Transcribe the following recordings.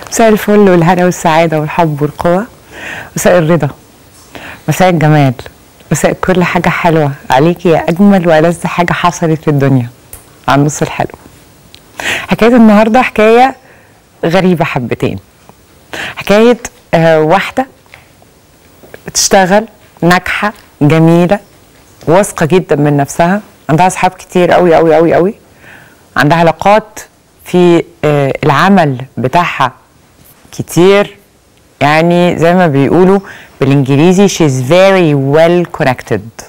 مساء الفل والهنا والسعادة والحب والقوة مساء الرضا مساء الجمال مساء كل حاجة حلوة عليكي يا أجمل وألذ حاجة حصلت في الدنيا على النص الحلو حكاية النهاردة حكاية غريبة حبتين حكاية آه واحدة بتشتغل ناجحة جميلة واثقة جدا من نفسها عندها أصحاب كتير قوي قوي قوي قوي عندها علاقات في آه العمل بتاعها كتير يعني زي ما بيقولوا بالانجليزي she's very well connected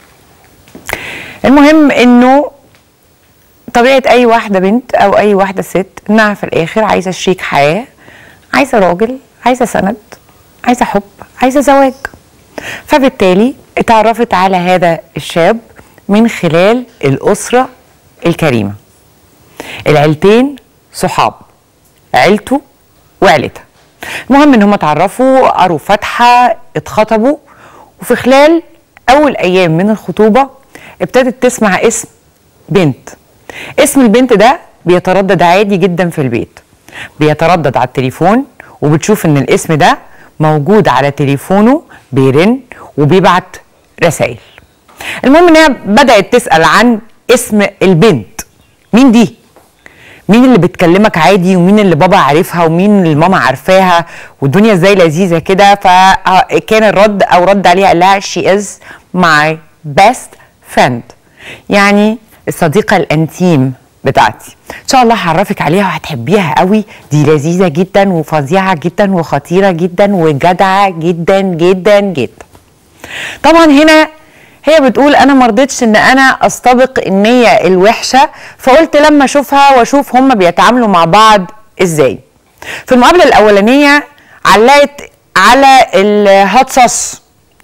المهم انه طبيعه اي واحده بنت او اي واحده ست انها في الاخر عايزه شريك حياه عايزه راجل عايزه سند عايزه حب عايزه زواج فبالتالي اتعرفت على هذا الشاب من خلال الاسره الكريمه العيلتين صحاب عيلته وعيلتها المهم ان هم اتعرفوا قروا فاتحه اتخطبوا وفي خلال اول ايام من الخطوبه ابتدت تسمع اسم بنت اسم البنت ده بيتردد عادي جدا في البيت بيتردد على التليفون وبتشوف ان الاسم ده موجود على تليفونه بيرن وبيبعت رسائل المهم انها بدات تسال عن اسم البنت مين دي مين اللي بتكلمك عادي ومين اللي بابا عارفها ومين اللي ماما عارفاها والدنيا ازاي لذيذه كده فكان الرد او رد عليها قال لها she is my best friend يعني الصديقه الانتيم بتاعتي ان شاء الله هعرفك عليها وهتحبيها قوي دي لذيذه جدا وفظيعه جدا وخطيره جدا وجدعه جدا جدا جدا طبعا هنا هي بتقول انا ما رضيتش ان انا استبق النيه الوحشه فقلت لما اشوفها واشوف هم بيتعاملوا مع بعض ازاي في المقابله الاولانيه علقت على الهوت صوص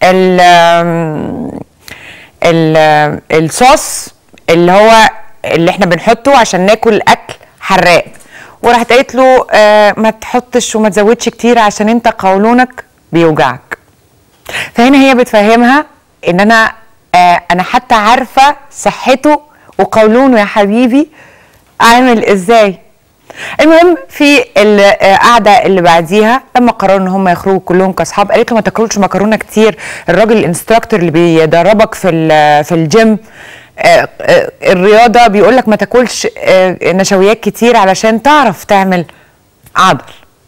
الصوص اللي هو اللي احنا بنحطه عشان ناكل اكل حراق وراحت قالت له آه ما تحطش وما تزودش كتير عشان انت قولونك بيوجعك فهنا هي بتفهمها ان انا آه انا حتى عارفه صحته وقولونه يا حبيبي عامل ازاي المهم في القعده اللي بعديها لما قرروا ان هم يخرجوا كلهم كاصحاب قالت له ما تاكلش مكرونه كتير الراجل الانستراكتور اللي بيدربك في في الجيم آه آه الرياضه بيقول لك ما تاكلش نشويات كتير علشان تعرف تعمل عضل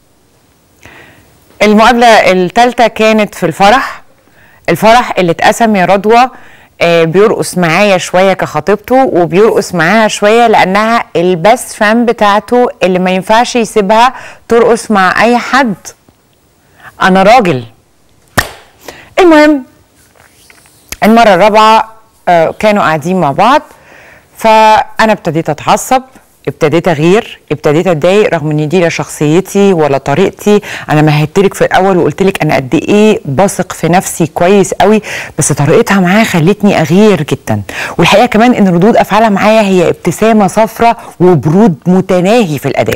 المقابله الثالثه كانت في الفرح الفرح اللي اتقسم يا رضوى آه بيرقص معايا شويه كخطيبته وبيرقص معاها شويه لانها البست فريند بتاعته اللي ما ينفعش يسيبها ترقص مع اي حد انا راجل المهم المره الرابعه آه كانوا قاعدين مع بعض فانا ابتديت اتعصب ابتديت اغير ابتديت اتضايق رغم ان دي لا شخصيتي ولا طريقتي انا مهدت لك في الاول وقلت لك انا قد ايه بثق في نفسي كويس قوي بس طريقتها معايا خلتني اغير جدا والحقيقه كمان ان ردود افعالها معايا هي ابتسامه صفرة وبرود متناهي في الاداء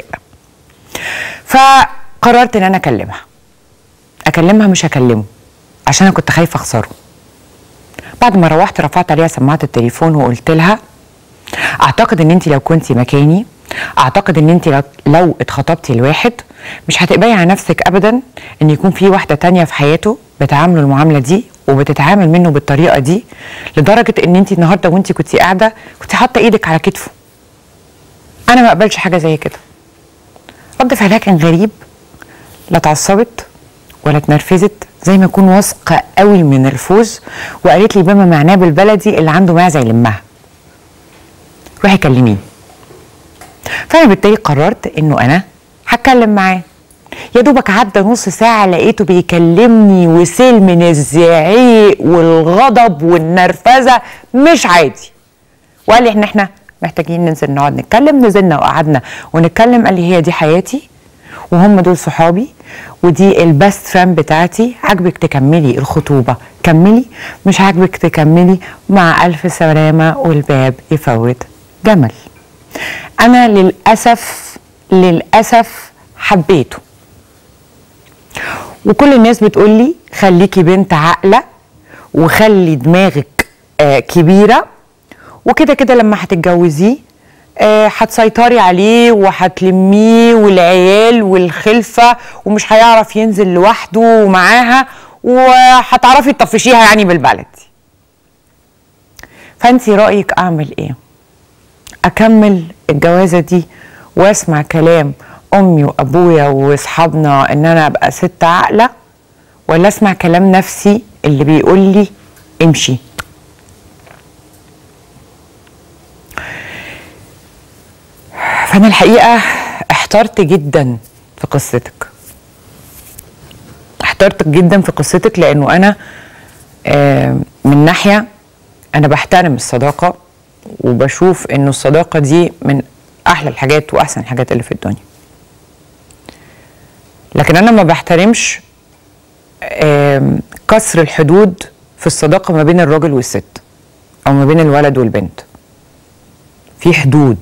فقررت ان انا اكلمها اكلمها مش هكلمه عشان انا كنت خايفه اخسره بعد ما روحت رفعت عليها سماعه التليفون وقلت لها اعتقد ان انت لو كنتي مكاني اعتقد ان انت لو اتخطبتي لواحد مش هتقبلي على نفسك ابدا ان يكون في واحده تانية في حياته بتعامله المعامله دي وبتتعامل منه بالطريقه دي لدرجه ان انت النهارده وانت كنت قاعده كنت حاطه ايدك على كتفه انا ما اقبلش حاجه زي كده رد فعلها كان غريب لا اتعصبت ولا اتنرفزت زي ما يكون واثقه قوي من الفوز وقالت لي بما معناه بالبلدي اللي عنده معزه يلمها روحي كلميه فانا بالتالي قررت انه انا هتكلم معاه يا دوبك عدى نص ساعة لقيته بيكلمني وسيل من الزعيق والغضب والنرفزة مش عادي وقال لي ان احنا محتاجين ننزل نقعد نتكلم نزلنا وقعدنا ونتكلم قال لي هي دي حياتي وهم دول صحابي ودي البست فريند بتاعتي عاجبك تكملي الخطوبة كملي مش عاجبك تكملي مع ألف سلامة والباب يفوت جمل أنا للأسف للأسف حبيته وكل الناس بتقول لي خليكي بنت عاقلة وخلي دماغك آه كبيرة وكده كده لما هتتجوزيه آه، هتسيطري عليه وهتلميه والعيال والخلفه ومش هيعرف ينزل لوحده ومعاها وهتعرفي تطفشيها يعني بالبلدي فانت رايك اعمل ايه اكمل الجوازه دي واسمع كلام امي وابويا واصحابنا ان انا ابقى ست عاقله ولا اسمع كلام نفسي اللي بيقول لي امشي فانا الحقيقه احترت جدا في قصتك احترت جدا في قصتك لانه انا آه، من ناحيه انا بحترم الصداقه وبشوف انه الصداقه دي من احلى الحاجات واحسن الحاجات اللي في الدنيا لكن انا ما بحترمش آم، كسر الحدود في الصداقه ما بين الراجل والست او ما بين الولد والبنت في حدود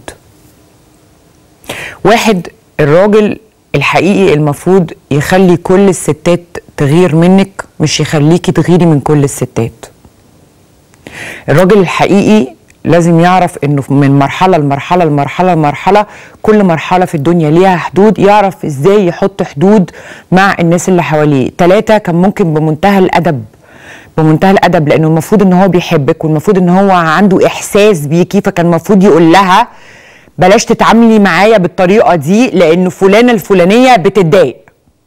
واحد الراجل الحقيقي المفروض يخلي كل الستات تغير منك مش يخليكي تغيري من كل الستات الراجل الحقيقي لازم يعرف انه من مرحله لمرحله لمرحله لمرحله كل مرحله في الدنيا ليها حدود يعرف ازاي يحط حدود مع الناس اللي حواليه ثلاثه كان ممكن بمنتهى الادب بمنتهى الادب لانه المفروض ان هو بيحبك والمفروض ان هو عنده احساس بيكي فكان المفروض يقول لها بلاش تتعاملي معايا بالطريقه دي لان فلانه الفلانيه بتتضايق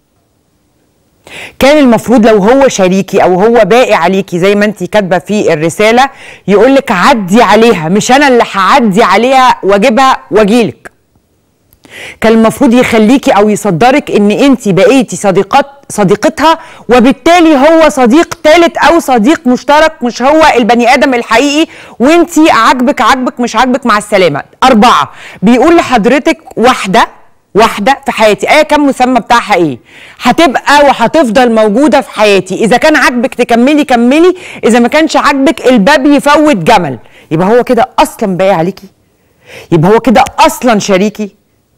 كان المفروض لو هو شريكي او هو باقي عليكي زي ما انت كاتبه في الرساله يقول لك عدي عليها مش انا اللي هعدي عليها واجيبها واجيلك كان المفروض يخليكي او يصدرك ان انت بقيتي صديقات صديقتها وبالتالي هو صديق ثالث او صديق مشترك مش هو البني ادم الحقيقي وانت عاجبك عاجبك مش عاجبك مع السلامه اربعه بيقول لحضرتك واحده واحده في حياتي ايا كان مسمى بتاعها ايه هتبقى وهتفضل موجوده في حياتي اذا كان عاجبك تكملي كملي اذا ما كانش عاجبك الباب يفوت جمل يبقى هو كده اصلا باقي عليكي يبقى هو كده اصلا شريكي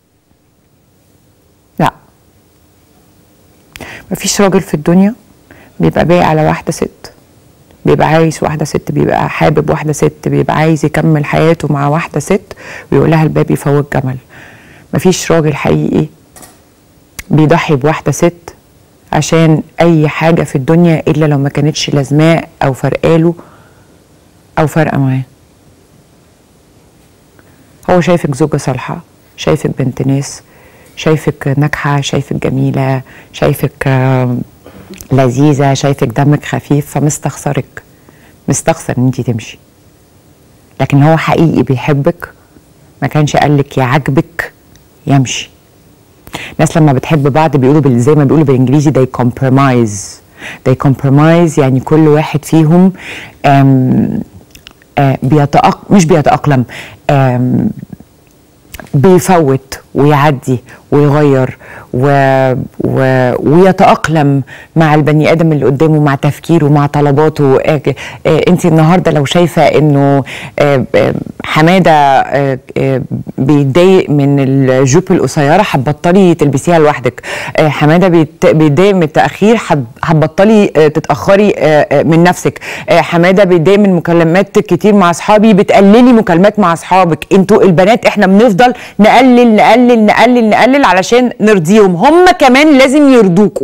لا مفيش راجل في الدنيا بيبقى باقي على واحده ست بيبقى عايز واحده ست بيبقى حابب واحده ست بيبقى عايز يكمل حياته مع واحده ست ويقول لها الباب يفوت جمل مفيش راجل حقيقي بيضحي بواحده ست عشان اي حاجه في الدنيا الا لو ما كانتش لازماه او فرقاله او فارقه معاه هو شايفك زوجة صالحة شايفك بنت ناس شايفك ناجحة شايفك جميلة شايفك آم، لذيذة شايفك دمك خفيف فمستخسرك مستخسر ان انت تمشي لكن هو حقيقي بيحبك ما كانش قالك يا عاجبك يمشي الناس لما بتحب بعض بيقولوا بال- زي ما بيقولوا بالانجليزي they compromise they compromise يعني كل واحد فيهم آم آه بيتأق... مش بيتأقلم آم بيفوت ويعدي ويغير و... و... ويتأقلم مع البني آدم اللي قدامه مع تفكيره مع طلباته آه... آه... انت النهاردة لو شايفة انه آه... آه... حمادة آه... آه... بيتضايق من الجوب القصيرة هتبطلي تلبسيها لوحدك آه... حمادة بيت... بيتضايق من التأخير هت- هتبطلي آه... تتأخري آه... آه... من نفسك آه... حمادة بيتضايق من مكالمات كتير مع أصحابي بتقللي مكالمات مع أصحابك انتوا البنات احنا بنفضل نقلل نقلل نقلل نقلل علشان نرضيهم هم كمان لازم يرضوكوا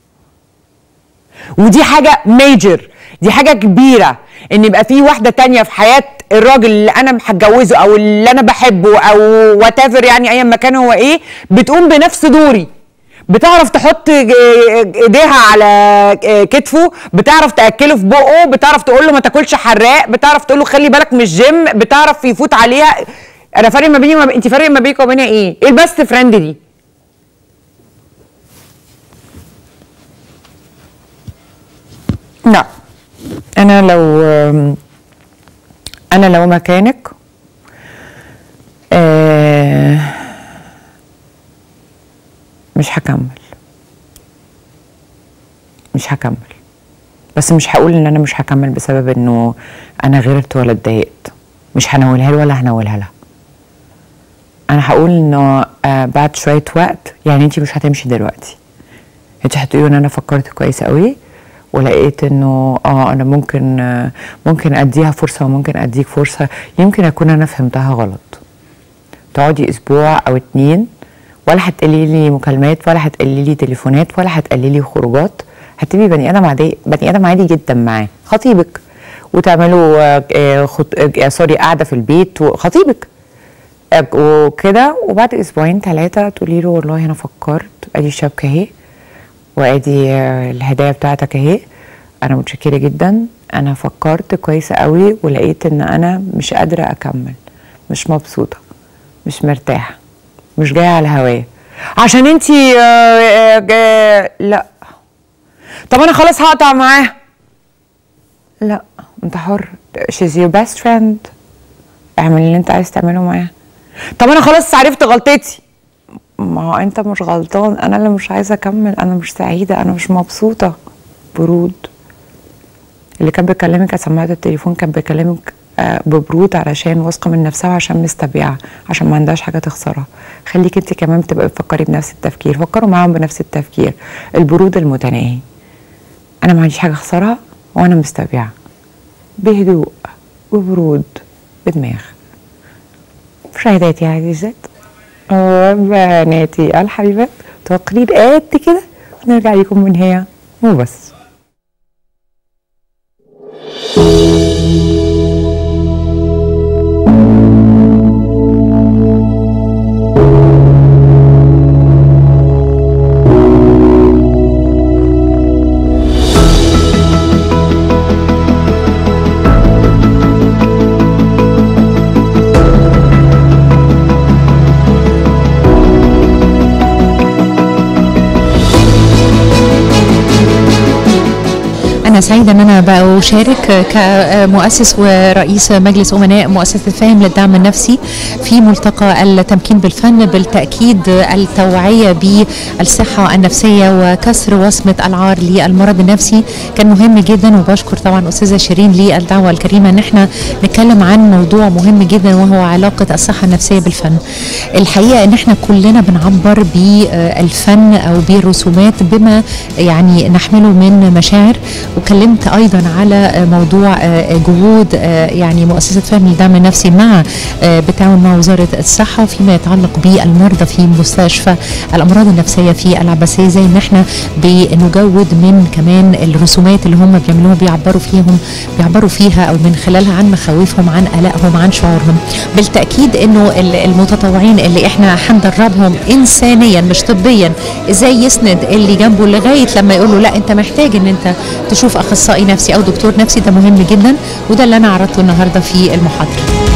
ودي حاجة ميجر دي حاجة كبيرة ان يبقى في واحدة تانية في حياة الراجل اللي انا هتجوزه او اللي انا بحبه او وات يعني ايا ما كان هو ايه بتقوم بنفس دوري بتعرف تحط ج- ايديها على كتفه بتعرف تاكله في بقه بتعرف تقول له ما تاكلش حراق بتعرف تقول له خلي بالك من الجيم بتعرف يفوت عليها انا فارق ما بيني وما انت فارق ما بينك وبينها ايه ايه البست فريند دي لا انا لو انا لو مكانك آه، مش هكمل مش هكمل بس مش هقول ان انا مش هكمل بسبب انه انا غيرت ولا اتضايقت مش هنولها له ولا هنولها لها انا هقول انه آه بعد شويه وقت يعني انت مش هتمشي دلوقتي انت هتقولي ان انا فكرت كويس قوي ولقيت انه اه انا ممكن آه ممكن اديها فرصه وممكن اديك فرصه يمكن اكون انا فهمتها غلط تقعدي اسبوع او اتنين ولا هتقللي لي مكالمات ولا هتقللي لي تليفونات ولا هتقللي لي خروجات هتبقي بني ادم عادي بني ادم عادي جدا معاه خطيبك وتعملوا آه، آه، خط... آه، سوري قاعده في البيت وخطيبك آه، وكده وبعد اسبوعين ثلاثه تقولي له والله انا فكرت ادي الشبكه اهي وادي آه، الهدايا بتاعتك اهي انا متشكره جدا انا فكرت كويس قوي ولقيت ان انا مش قادره اكمل مش مبسوطه مش مرتاحه مش جايه على هوايا عشان انتي آه، آه، آه، لا طب انا خلاص هقطع معاه لا انت حر she's your best friend اعمل اللي انت عايز تعمله معاها طب انا خلاص عرفت غلطتي ما هو انت مش غلطان انا اللي مش عايزه اكمل انا مش سعيده انا مش مبسوطه برود اللي كان بيكلمك على سماعه التليفون كان بيكلمك آه، ببرود علشان واثقه من نفسها وعشان مستبيعه عشان ما عندهاش حاجه تخسرها خليك انت كمان تبقى بتفكري بنفس التفكير فكروا معاهم بنفس التفكير البرود المتناهي انا ما عنديش حاجه اخسرها وانا مستبيعه بهدوء وبرود بدماغ مشاهداتي عزيزات وبناتي الحبيبات تقرير قد كده ونرجع لكم من هي وبس أنا سعيدة أن أنا بشارك كمؤسس ورئيس مجلس أمناء مؤسسة فاهم للدعم النفسي في ملتقى التمكين بالفن بالتأكيد التوعية بالصحة النفسية وكسر وصمة العار للمرض النفسي كان مهم جدا وبشكر طبعا أستاذة شيرين للدعوة الكريمة أن احنا نتكلم عن موضوع مهم جدا وهو علاقة الصحة النفسية بالفن الحقيقة أن احنا كلنا بنعبر بالفن أو بالرسومات بما يعني نحمله من مشاعر وكلمت ايضا على موضوع جهود يعني مؤسسه فهم الدعم النفسي مع بالتعاون مع وزاره الصحه فيما يتعلق بالمرضى في مستشفى الامراض النفسيه في العباسيه زي ان احنا بنجود من كمان الرسومات اللي هم بيعملوها بيعبروا فيهم بيعبروا فيها او من خلالها عن مخاوفهم عن قلقهم عن شعورهم بالتاكيد انه المتطوعين اللي احنا هندربهم انسانيا مش طبيا ازاي يسند اللي جنبه لغايه لما يقول له لا انت محتاج ان انت تشوف اخصائي نفسي او دكتور نفسي ده مهم جدا وده اللي انا عرضته النهارده في المحاضره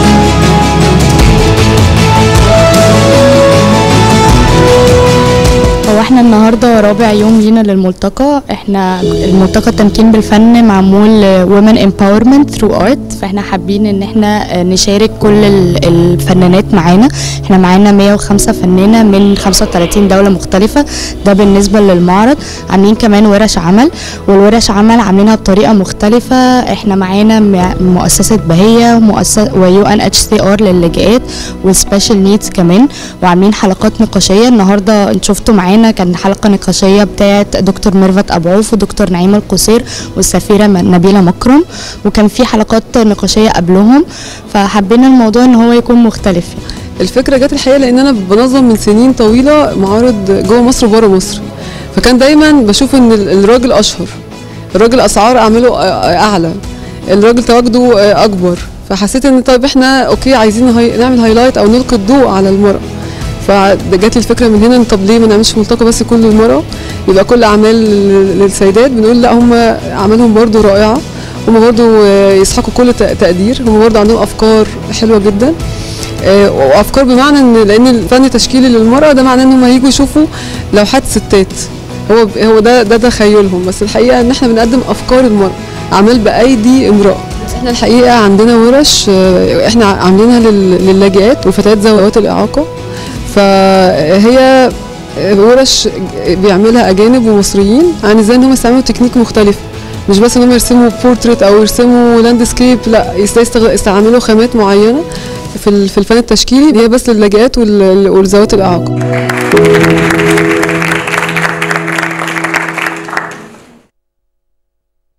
هو احنا النهارده رابع يوم لينا للملتقى احنا الملتقى التمكين بالفن معمول وومن امباورمنت ثرو ارت فاحنا حابين ان احنا نشارك كل ال- الفنانات معانا احنا معانا 105 فنانه من 35 دوله مختلفه ده بالنسبه للمعرض عاملين كمان ورش عمل والورش عمل عاملينها بطريقه مختلفه احنا معانا م- مؤسسه بهيه ومؤسسه ويو ان اتش سي ار للاجئات وسبيشال نيدز كمان وعاملين حلقات نقاشيه النهارده انت شفتوا معانا كان حلقه نقاشيه بتاعت دكتور ميرفت ابو عوف ودكتور نعيم القصير والسفيره م- نبيله مكرم وكان في حلقات نقاشيه قبلهم فحبينا الموضوع ان هو يكون مختلف الفكره جت الحقيقه لان انا بنظم من سنين طويله معارض جوه مصر وبره مصر فكان دايما بشوف ان ال- الراجل اشهر الراجل اسعار اعماله أ- اعلى الراجل تواجده اكبر فحسيت ان طيب احنا اوكي عايزين هاي نعمل هايلايت او نلقي الضوء على المراه فجات لي الفكره من هنا إن طب ليه ما نعملش ملتقى بس كل المراه يبقى كل اعمال لل- للسيدات بنقول لا هم اعمالهم برضو رائعه هم برضو يسحقوا كل تق- تقدير هم برضو عندهم افكار حلوه جدا آه، وافكار بمعنى ان لان الفن تشكيلي للمراه ده معناه ان هم هيجوا يشوفوا لوحات ستات هو هو ده ده تخيلهم بس الحقيقه ان احنا بنقدم افكار المراه اعمال بايدي امراه بس احنا الحقيقه عندنا ورش آه، احنا عاملينها لل- للاجئات وفتيات ذوات الاعاقه فهي ورش بيعملها اجانب ومصريين عن ازاي ان هم يستعملوا تكنيك مختلف مش بس ان هم يرسموا بورتريت او يرسموا لاندسكيب لا ازاي يستغ- يستعملوا خامات معينه في ال- في الفن التشكيلي هي بس للاجئات وال- والذوات الاعاقه